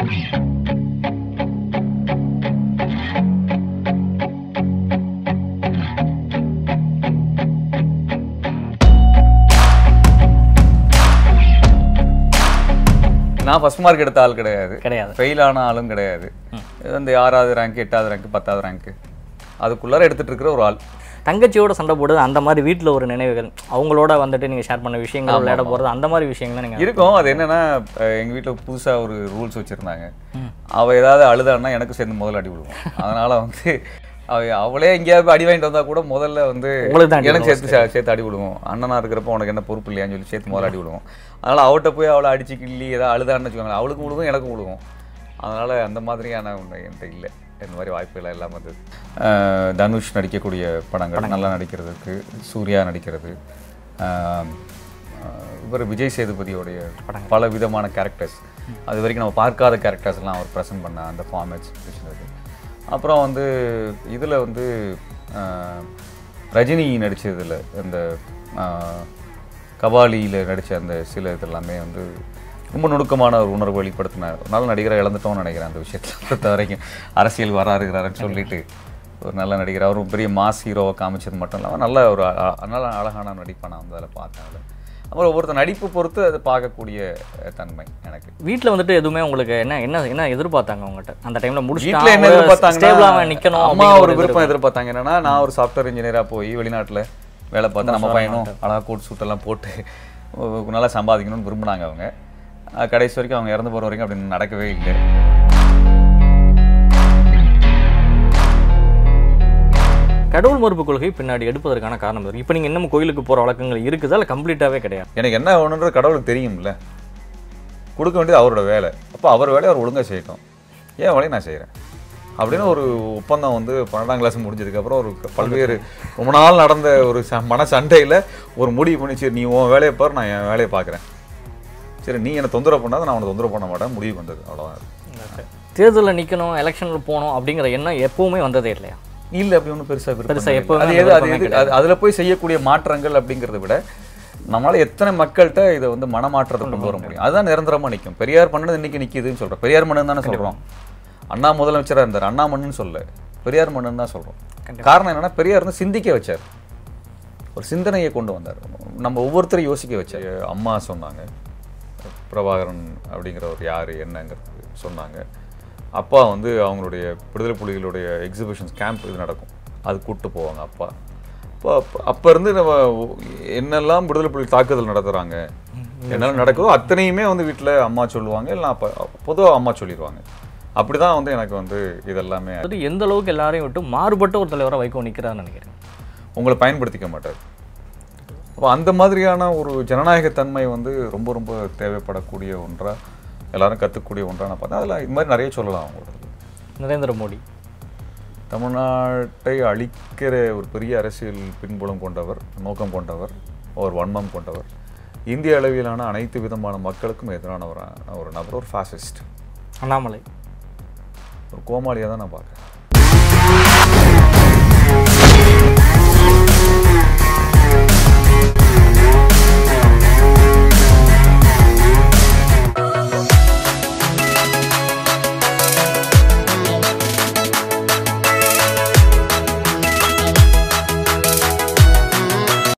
நான் first mark எடுத்த ஆள் கிடையாது கிடையாது ஃபெயில் ஆன ஆளும் கிடையாது இந்த ஆறாவது ரேங்க் எட்டாவது ரேங்க் பத்தாவது ரேங்க் அதுக்குள்ளார எடுத்துட்டு இருக்கிற ஒரு ஆள் தங்கச்சியோட சண்டை போடுறது அந்த மாதிரி வீட்டில் ஒரு நினைவுகள் அவங்களோட வந்துட்டு நீங்கள் ஷேர் பண்ண விஷயங்கள் விளையாட போகிறது அந்த மாதிரி விஷயங்கள் நீங்கள் இருக்கும் அது என்னன்னா அஹ் எங்க வீட்ல புதுசா ஒரு ரூல்ஸ் வச்சிருந்தாங்க அவ ஏதாவது அழுதான்னா எனக்கு சேர்ந்து முதல்ல அடி விடுவோம் அதனால வந்து அவ அவளே எங்கேயாவது அடி வாங்கிட்டு வந்தா கூட முதல்ல வந்து உங்களுக்கு தான் அடி எனக்கு சேர்த்து சே- சேர்த்து அடி விடுவோம் அண்ணனா இருக்கிறப்ப உனக்கு என்ன பொறுப்பு இல்லையான்னு சொல்லி சேர்த்து முதல்ல அடி விடுவோம் அதனால அவட்ட போய் அவளை அடிச்சு கிள்ளி ஏதாவது அழுதான்னு வச்சுக்கோங்களேன் அவளுக்கு விடுவோம் எனக்கும் விடுவோம் அதனால அந்த மாதிரியான ஒன்று என்கிட்ட இல்லை இந்த மாதிரி வாய்ப்புகள் எல்லாம் வந்து அஹ் தனுஷ் நடிக்கக்கூடிய படங்கள் நல்லா நடிக்கிறதுக்கு சூர்யா நடிக்கிறது அஹ் அஹ் இவர் விஜய் சேதுபதியோடைய பல விதமான கேரக்டர்ஸ் அது வரைக்கும் நம்ம பார்க்காத கேரக்டர்ஸ்லாம் அவர் ப்ரெசென்ட் பண்ண அந்த ஃபார்மேட்ஸ் இருந்தது அப்புறம் வந்து இதில் வந்து அஹ், ரஜினி நடிச்சதுல இந்த கபாலியில் நடித்த அந்த சில இதெல்லாமே வந்து ரொம்ப நுணுக்கமான ஒரு உணர்வு வெளிப்படுத்தின ஒரு நல்ல நடிகரை இழந்துட்டோம்னு நினைக்கிறேன் அந்த விஷயத்தில் பொறுத்த வரைக்கும் அரசியல் வராருங்கிறாருன்னு சொல்லிட்டு ஒரு நல்ல நடிகர் அவரும் பெரிய மாஸ் ஹீரோவை காமிச்சது மட்டும் இல்லாமல் நல்ல ஒரு அ- அ- நல்ல அழகான நடிப்பை நான் வந்து அதில் பார்த்தேன் அதில் அப்புறம் ஒவ்வொருத்தர் நடிப்பு பொறுத்து அது பார்க்கக்கூடிய அஹ், தன்மை எனக்கு வீட்டில் வந்துட்டு எதுவுமே உங்களுக்கு என்ன என்ன என்ன எதிர்பார்த்தாங்க உங்கள்கிட்ட அந்த டைமில் வீட்டில் என்ன முடிச்சுட்டு ஸ்டேபிளாக எதிர்பார்த்தாங்கன்னா நிற்கணும் அம்மா ஒரு விருப்பம் எதிர்பார்த்தாங்க என்னன்னா நான் ஒரு சாஃப்ட்வேர் இன்ஜினியராக போய் வெளிநாட்டுல வேலை பார்த்து நம்ம பையனும் அழகா கோட் சூட்டெல்லாம் போட்டு உ- நல்லா சம்பாதிக்கணும்னு விரும்புனாங்க அவங்க அஹ் கடைசி வரைக்கும் அவங்க இறந்து போற வரைக்கும் அப்படி நடக்கவே இல்லை கடவுள் மறுப்பு கொள்கை பின்னாடி எடுப்பதற்கான காரணம் இருக்கு இப்போ நீங்கள் இன்னும் கோயிலுக்கு போகிற வழக்கங்கள் இருக்குதா இல்லை கம்ப்ளீட்டாகவே கிடையாது எனக்கு என்ன ஒன்றுன்ற கடவுளுக்கு தெரியும்ல கொடுக்க வேண்டியது அவரோட வேலை அப்போ அவர் வேலையை அவர் ஒழுங்கா செய்யட்டும் ஏன் வேலையை நான் செய்கிறேன் அப்படின்னு ஒரு ஒப்பந்தம் வந்து பன்னெண்டாம் கிளாஸ் முடிஞ்சதுக்கப்புறம் ஒரு பல்வேறு ரொம்ப நாள் நடந்த ஒரு ச மன சண்டையில் ஒரு முடிவு பண்ணி சரி நீ உன் வேலையை பாரு நான் என் வேலையை பார்க்குறேன் சரி நீ என்னை தொந்தரவு பண்ணாத நான் உன்னை தொந்தரவு பண்ண மாட்டேன் முடிவு வந்தது அவ்வளோதான் தேர்தலில் நிற்கணும் எலெக்ஷனில் போகணும் அப்படிங்கிற எண்ணம் எப்பவுமே வந்ததே இல்லையா இல்லை அப்படி ஒன்றும் பெருசாக பெருசா விருப்பம் எப்பவுமே அது அந்த எது அது விருப்பமே எது அது அதில் போய் செய்யக்கூடிய மாற்றங்கள் அப்படிங்கிறத விட நம்மளால எத்தனை மக்கள்கிட்ட இதை வந்து மனமாற்றத்தை கொண்டு வர முடியும் அதுதான் நிரந்தரமா நிற்கும் பெரியார் பண்ணது இன்னைக்கு நிற்கிதுன்னு சொல்றோம் பெரியார் மண்ணுன்னு தானே சொல்றோம் அண்ணா முதலமைச்சரா இருந்தார் அண்ணா மண்ணுன்னு சொல்ல பெரியார் மண்ணுன்னு தான் சொல்றோம் காரணம் என்னன்னா பெரியார் வந்து சிந்திக்க வச்சார் ஒரு சிந்தனையை கொண்டு வந்தார் நம்ம ஒவ்வொருத்தரையும் யோசிக்க வச்சார் அம்மா சொன்னாங்க பிரபாகரன் அப்படிங்கிறவர் யார் என்னங்கிறது சொன்னாங்க அப்பா வந்து அவங்களுடைய விடுதலை புலிகளுடைய எக்ஸிபிஷன்ஸ் கேம்ப் இது நடக்கும் அது கூப்பிட்டு போவாங்க அப்பா அப்போ அப்ப- அப்ப இருந்து நம்ம என்னெல்லாம் விடுதலை புலி தாக்குதல் நடத்துறாங்க என்னெல்லாம் நடக்குதோ அத்தனையுமே வந்து வீட்டில் அம்மா சொல்லுவாங்க இல்லை அப்போ பொதுவாக அம்மா சொல்லிடுவாங்க அப்படிதான் வந்து எனக்கு வந்து இதெல்லாமே அது எந்த அளவுக்கு எல்லாரையும் விட்டு மாறுபட்ட ஒரு தலைவராக வைக்கோ நிற்கிறான்னு நினைக்கிறேன் உங்களை பயன்படுத்திக்க மாட்டார் அப்போ அந்த மாதிரியான ஒரு ஜனநாயகத்தன்மை வந்து ரொம்ப ரொம்ப தேவைப்படக்கூடிய ஒன்றா எல்லாரும் கற்றுக்கூடிய ஒன்றா நான் பார்த்தேன் அதில் இது மாதிரி நிறைய சொல்லலாம் அவங்களுக்கு நரேந்திர மோடி தமிழ்நாட்டை அழிக்கிற ஒரு பெரிய அரசியல் பின்புலம் கொண்டவர் நோக்கம் கொண்டவர் ஒரு வன்மம் கொண்டவர் இந்திய அளவிலான அனைத்து விதமான மக்களுக்கும் எதிரானவரான ஒரு நபர் ஒரு ஃபாசிஸ்ட் அண்ணாமலை ஒரு கோமாளியாக தான் நான் பார்க்குறேன்